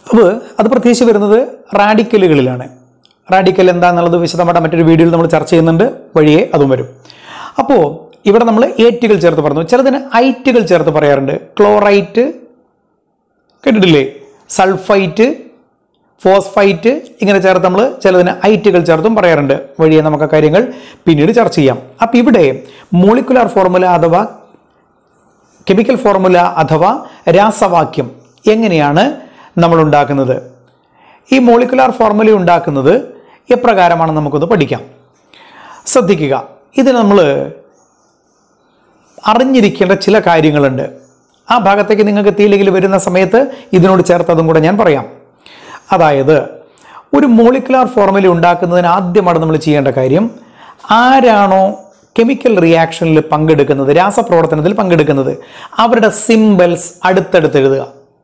അപ്പോൾ അത് പ്രത്യേകിച്ച് വരുന്നത് റാഡിക്കലുകളിലാണ് റാഡിക്കൽ എന്താണെന്നുള്ളത് വിശദമായിട്ട് മറ്റൊരു വീഡിയോയിൽ നമ്മൾ ചർച്ച ചെയ്യുന്നുണ്ട് വഴിയെ അതും വരും അപ്പോൾ ഇവിടെ നമ്മൾ ഏറ്റുകൾ ചേർത്ത് പറഞ്ഞു ചിലതിന് ഐറ്റുകൾ ചേർത്ത് പറയാറുണ്ട് ക്ലോറൈറ്റ് കേട്ടിട്ടില്ലേ സൾഫൈറ്റ് ഫോസ്ഫൈറ്റ് ഇങ്ങനെ ചേർത്ത് നമ്മൾ ചിലതിന് ഐറ്റുകൾ ചേർത്തും പറയാറുണ്ട് വഴിയെ നമുക്ക് ആ കാര്യങ്ങൾ പിന്നീട് ചർച്ച ചെയ്യാം അപ്പോൾ ഇവിടെ മോളിക്കുലാർ ഫോർമുല അഥവാ കെമിക്കൽ ഫോർമുല അഥവാ രാസവാക്യം എങ്ങനെയാണ് നമ്മൾ ഉണ്ടാക്കുന്നത് ഈ മോളിക്കുലാർ ഫോർമുല ഉണ്ടാക്കുന്നത് എപ്രകാരമാണ് നമുക്കൊന്ന് പഠിക്കാം ശ്രദ്ധിക്കുക ഇത് നമ്മൾ അറിഞ്ഞിരിക്കേണ്ട ചില കാര്യങ്ങളുണ്ട് ആ ഭാഗത്തേക്ക് നിങ്ങൾക്ക് എത്തിയില്ലെങ്കിൽ വരുന്ന സമയത്ത് ഇതിനോട് ചേർത്തതും കൂടെ ഞാൻ പറയാം അതായത് ഒരു മോളിക്കുലാർ ഫോർമുല ഉണ്ടാക്കുന്നതിന് ആദ്യമാണ് നമ്മൾ ചെയ്യേണ്ട കാര്യം ആരാണോ കെമിക്കൽ റിയാക്ഷനിൽ പങ്കെടുക്കുന്നത് രാസപ്രവർത്തനത്തിൽ പങ്കെടുക്കുന്നത് അവരുടെ സിംബൽസ് അടുത്തടുത്ത് എഴുതുക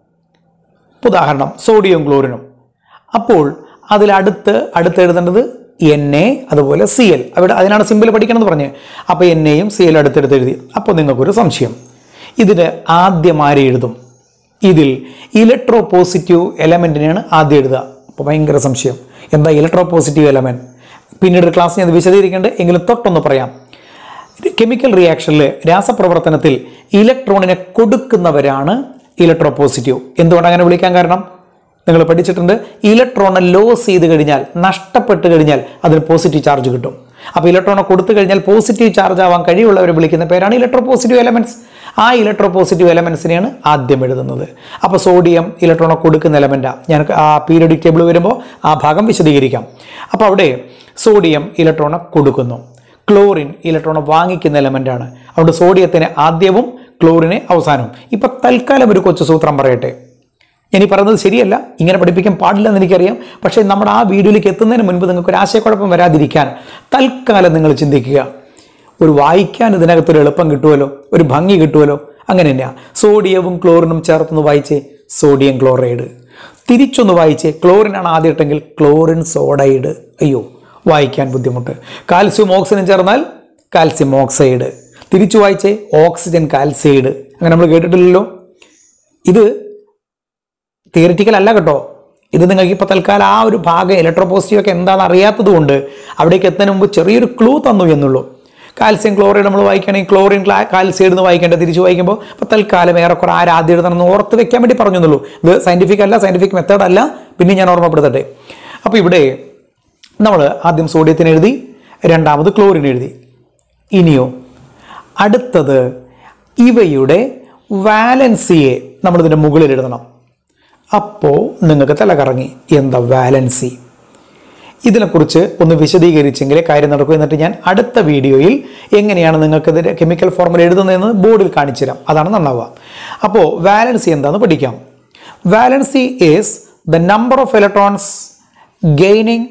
ഉദാഹരണം സോഡിയം ക്ലോറിനും അപ്പോൾ അതിലടുത്ത് അടുത്ത് എഴുതേണ്ടത് എൻ എ അതുപോലെ സി എൽ അവിടെ അതിനാണ് സിമ്പിൾ പഠിക്കണമെന്ന് പറഞ്ഞ് അപ്പോൾ എൻ എയും സി എൽ അടുത്തെടുത്ത് എഴുതി അപ്പോൾ നിങ്ങൾക്കൊരു സംശയം ഇതിന് ആദ്യം ആരെ എഴുതും ഇതിൽ ഇലക്ട്രോ പോസിറ്റീവ് എലമെൻറ്റിനെയാണ് ആദ്യം എഴുതുക അപ്പോൾ ഭയങ്കര സംശയം എന്താ ഇലക്ട്രോ പോസിറ്റീവ് എലമെൻറ്റ് പിന്നീട് ഒരു ക്ലാസ് ഞാൻ ഇത് വിശദീകരിക്കേണ്ടത് എങ്കിലും തൊട്ടൊന്ന് പറയാം കെമിക്കൽ റിയാക്ഷനിൽ രാസപ്രവർത്തനത്തിൽ ഇലക്ട്രോണിനെ കൊടുക്കുന്നവരാണ് ഇലക്ട്രോ പോസിറ്റീവ് എന്തുകൊണ്ട് അങ്ങനെ വിളിക്കാൻ കാരണം നിങ്ങൾ പഠിച്ചിട്ടുണ്ട് ഇലക്ട്രോണെ ലോസ് ചെയ്ത് കഴിഞ്ഞാൽ നഷ്ടപ്പെട്ട് കഴിഞ്ഞാൽ അതിന് പോസിറ്റീവ് ചാർജ് കിട്ടും അപ്പോൾ ഇലക്ട്രോണെ കൊടുത്തു കഴിഞ്ഞാൽ പോസിറ്റീവ് ചാർജ് ആവാൻ കഴിവുള്ളവരെ വിളിക്കുന്ന പേരാണ് ഇലക്ട്രോ പോസിറ്റീവ് എലമെൻറ്റ്സ് ആ ഇലക്ട്രോ പോസിറ്റീവ് എലമെൻസിനെയാണ് ആദ്യം എഴുതുന്നത് അപ്പോൾ സോഡിയം ഇലക്ട്രോണെ കൊടുക്കുന്ന എലമെൻറ്റാണ് ഞാൻ ആ പീരിയോഡിക് ടേബിൾ വരുമ്പോൾ ആ ഭാഗം വിശദീകരിക്കാം അപ്പോൾ അവിടെ സോഡിയം ഇലക്ട്രോണെ കൊടുക്കുന്നു ക്ലോറിൻ ഇലക്ട്രോണെ വാങ്ങിക്കുന്ന എലമെൻ്റാണ് അതുകൊണ്ട് സോഡിയത്തിന് ആദ്യവും ക്ലോറിനെ അവസാനവും ഇപ്പം തൽക്കാലം ഒരു കൊച്ചു സൂത്രം പറയട്ടെ ഇനി പറയുന്നത് ശരിയല്ല ഇങ്ങനെ പഠിപ്പിക്കാൻ പാടില്ല എന്ന് എനിക്കറിയാം പക്ഷേ നമ്മുടെ ആ വീഡിയോയിലേക്ക് എത്തുന്നതിന് മുൻപ് നിങ്ങൾക്ക് ഒരു ആശയക്കുഴപ്പം വരാതിരിക്കാൻ തൽക്കാലം നിങ്ങൾ ചിന്തിക്കുക ഒരു വായിക്കാൻ ഇതിനകത്തൊരു എളുപ്പം കിട്ടുമല്ലോ ഒരു ഭംഗി കിട്ടുമല്ലോ അങ്ങനെ തന്നെയാണ് സോഡിയവും ക്ലോറിനും ചേർത്തൊന്ന് വായിച്ചേ സോഡിയം ക്ലോറൈഡ് തിരിച്ചൊന്ന് വായിച്ചേ ക്ലോറിനാണ് ആദ്യം ഇട്ടെങ്കിൽ ക്ലോറിൻ സോഡൈഡ് അയ്യോ വായിക്കാൻ ബുദ്ധിമുട്ട് കാൽസ്യം ഓക്സിജൻ ചേർന്നാൽ കാൽസ്യം ഓക്സൈഡ് തിരിച്ചു വായിച്ചേ ഓക്സിജൻ കാൽസൈഡ് അങ്ങനെ നമ്മൾ കേട്ടിട്ടില്ലല്ലോ ഇത് തിയറിറ്റിക്കൽ അല്ല കേട്ടോ ഇത് നിങ്ങൾക്ക് ഇപ്പോൾ തൽക്കാലം ആ ഒരു ഭാഗം ഇലക്ട്രോ പോസിറ്റീവ് ഒക്കെ എന്താണെന്ന് അറിയാത്തത് കൊണ്ട് അവിടേക്ക് എത്തുന്നതിന് മുമ്പ് ചെറിയൊരു ക്ലൂ തന്നു എന്നുള്ളൂ കാൽസ്യം ക്ലോറൈഡ് നമ്മൾ വായിക്കുകയാണെങ്കിൽ ക്ലോറിൻ ക്ലാ കാൽസൈഡ് എന്ന് വായിക്കേണ്ടത് തിരിച്ച് വായിക്കുമ്പോൾ അപ്പോൾ തൽക്കാലം ഏറെക്കുറെ ആര് ആദ്യം എഴുതണമെന്ന് ഓർത്ത് വെക്കാൻ വേണ്ടി പറഞ്ഞു എന്നുള്ളൂ ഇത് സയൻറ്റിഫിക് അല്ല സയൻറ്റിഫിക് മെത്തേഡ് അല്ല പിന്നെ ഞാൻ ഓർമ്മപ്പെടുത്തട്ടെ അപ്പോൾ ഇവിടെ നമ്മൾ ആദ്യം സോഡിയത്തിന് എഴുതി രണ്ടാമത് ക്ലോറിൻ എഴുതി ഇനിയോ അടുത്തത് ഇവയുടെ വാലൻസിയെ നമ്മളിതിൻ്റെ മുകളിൽ എഴുതണം അപ്പോൾ നിങ്ങൾക്ക് തല കറങ്ങി എന്താ വാലൻസി ഇതിനെക്കുറിച്ച് ഒന്ന് വിശദീകരിച്ചെങ്കിലേ കാര്യം നടക്കൂ എന്നിട്ട് ഞാൻ അടുത്ത വീഡിയോയിൽ എങ്ങനെയാണ് നിങ്ങൾക്ക് ഇതിൻ്റെ കെമിക്കൽ ഫോർമുല എഴുതുന്നതെന്ന് ബോർഡിൽ കാണിച്ചു തരാം അതാണ് നന്നാവുക അപ്പോൾ വാലൻസി എന്താണെന്ന് പഠിക്കാം valency is the number of electrons gaining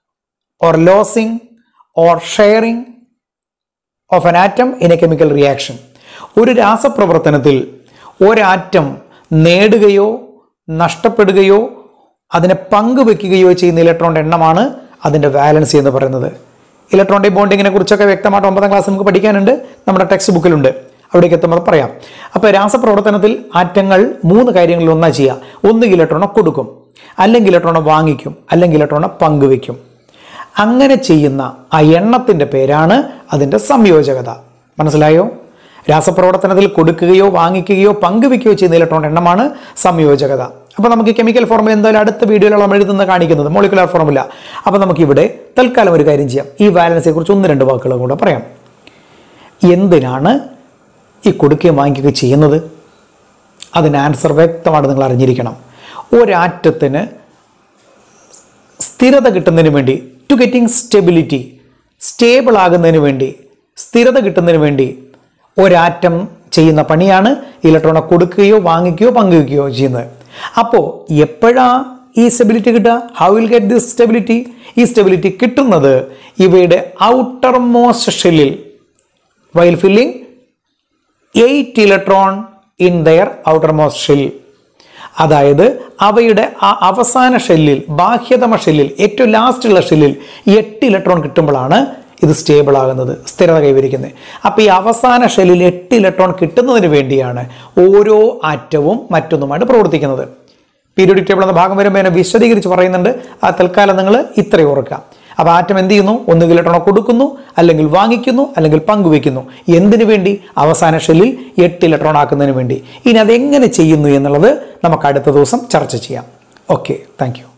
or losing or sharing of an atom in a chemical reaction ഒരു രാസപ്രവർത്തനത്തിൽ ഒരാറ്റം നേടുകയോ നഷ്ടപ്പെടുകയോ അതിനെ പങ്കുവെക്കുകയോ ചെയ്യുന്ന ഇലക്ട്രോണിൻ്റെ എണ്ണമാണ് അതിൻ്റെ വാലൻസി എന്ന് പറയുന്നത് ഇലക്ട്രോണിൻ്റെ ബോണ്ടിങ്ങിനെ കുറിച്ചൊക്കെ വ്യക്തമായിട്ട് ഒമ്പതാം ക്ലാസ് നമുക്ക് പഠിക്കാനുണ്ട് നമ്മുടെ ടെക്സ്റ്റ് ബുക്കിലുണ്ട് അവിടേക്ക് എത്തുമ്പോൾ പറയാം അപ്പോൾ രാസപ്രവർത്തനത്തിൽ ആറ്റങ്ങൾ മൂന്ന് കാര്യങ്ങളിൽ ഒന്നാ ചെയ്യുക ഒന്ന് ഇലക്ട്രോണെ കൊടുക്കും അല്ലെങ്കിൽ ഇലക്ട്രോണെ വാങ്ങിക്കും അല്ലെങ്കിൽ ഇലക്ട്രോണെ പങ്കുവെക്കും അങ്ങനെ ചെയ്യുന്ന ആ എണ്ണത്തിൻ്റെ പേരാണ് അതിൻ്റെ സംയോജകത മനസ്സിലായോ രാസപ്രവർത്തനത്തിൽ കൊടുക്കുകയോ വാങ്ങിക്കുകയോ പങ്കുവെക്കുകയോ ചെയ്യുന്ന ഇലക്ട്രോൺ എണ്ണമാണ് സംയോജകത അപ്പോൾ നമുക്ക് കെമിക്കൽ ഫോർമുല എന്തായാലും അടുത്ത വീഡിയോയിൽ നമ്മൾ എഴുതുന്നത് കാണിക്കുന്നത് മോളിക്കുലാർ ഫോർമുല അപ്പോൾ നമുക്കിവിടെ തൽക്കാലം ഒരു കാര്യം ചെയ്യാം ഈ ബാലൻസിനെ കുറിച്ച് ഒന്ന് രണ്ട് വാക്കുകൾ കൂടെ പറയാം എന്തിനാണ് ഈ കൊടുക്കുകയും വാങ്ങിക്കുകയും ചെയ്യുന്നത് അതിന് ആൻസർ വ്യക്തമായിട്ട് നിങ്ങൾ അറിഞ്ഞിരിക്കണം ഒരാറ്റത്തിന് സ്ഥിരത കിട്ടുന്നതിന് വേണ്ടി ടു ഗെറ്റിംഗ് സ്റ്റെബിലിറ്റി സ്റ്റേബിൾ ആകുന്നതിന് വേണ്ടി സ്ഥിരത കിട്ടുന്നതിന് വേണ്ടി ഒരാറ്റം ചെയ്യുന്ന പണിയാണ് ഇലക്ട്രോണെ കൊടുക്കുകയോ വാങ്ങിക്കുകയോ പങ്കുവയ്ക്കുകയോ ചെയ്യുന്നത് അപ്പോൾ എപ്പോഴാ ഈ സ്റ്റെബിലിറ്റി കിട്ടുക how will get this stability ഈ സ്റ്റെബിലിറ്റി കിട്ടുന്നത് ഇവയുടെ ഔട്ടർ മോസ്റ്റ് ഷെല്ലിൽ while filling eight electron in their outermost shell അതായത് അവയുടെ ആ അവസാന ഷെല്ലിൽ ബാഹ്യതമ ഷെല്ലിൽ ഏറ്റവും ലാസ്റ്റുള്ള ഷെല്ലിൽ എട്ട് ഇലക്ട്രോൺ കിട്ടുമ്പോഴാണ് ഇത് സ്റ്റേബിൾ ആകുന്നത് സ്ഥിരത കൈവരിക്കുന്നത് അപ്പോൾ ഈ അവസാന ഷെല്ലിൽ എട്ട് ഇലക്ട്രോൺ കിട്ടുന്നതിന് വേണ്ടിയാണ് ഓരോ ആറ്റവും മറ്റൊന്നുമായിട്ട് പ്രവർത്തിക്കുന്നത് പീരിയോഡിക് ടേബിൾ എന്ന ഭാഗം വരുമ്പോൾ എന്നെ വിശദീകരിച്ച് പറയുന്നുണ്ട് ആ തൽക്കാലം നിങ്ങൾ ഇത്രയും ഓർക്കുക അപ്പോൾ ആറ്റം എന്ത് ചെയ്യുന്നു ഒന്നുകിൽ ഇലക്ട്രോൺ കൊടുക്കുന്നു അല്ലെങ്കിൽ വാങ്ങിക്കുന്നു അല്ലെങ്കിൽ പങ്കുവെക്കുന്നു എന്തിനു വേണ്ടി അവസാന ഷെല്ലിൽ എട്ട് ഇലക്ട്രോൺ ആക്കുന്നതിന് വേണ്ടി ഇനി അതെങ്ങനെ ചെയ്യുന്നു എന്നുള്ളത് നമുക്ക് അടുത്ത ദിവസം ചർച്ച ചെയ്യാം ഓക്കെ താങ്ക്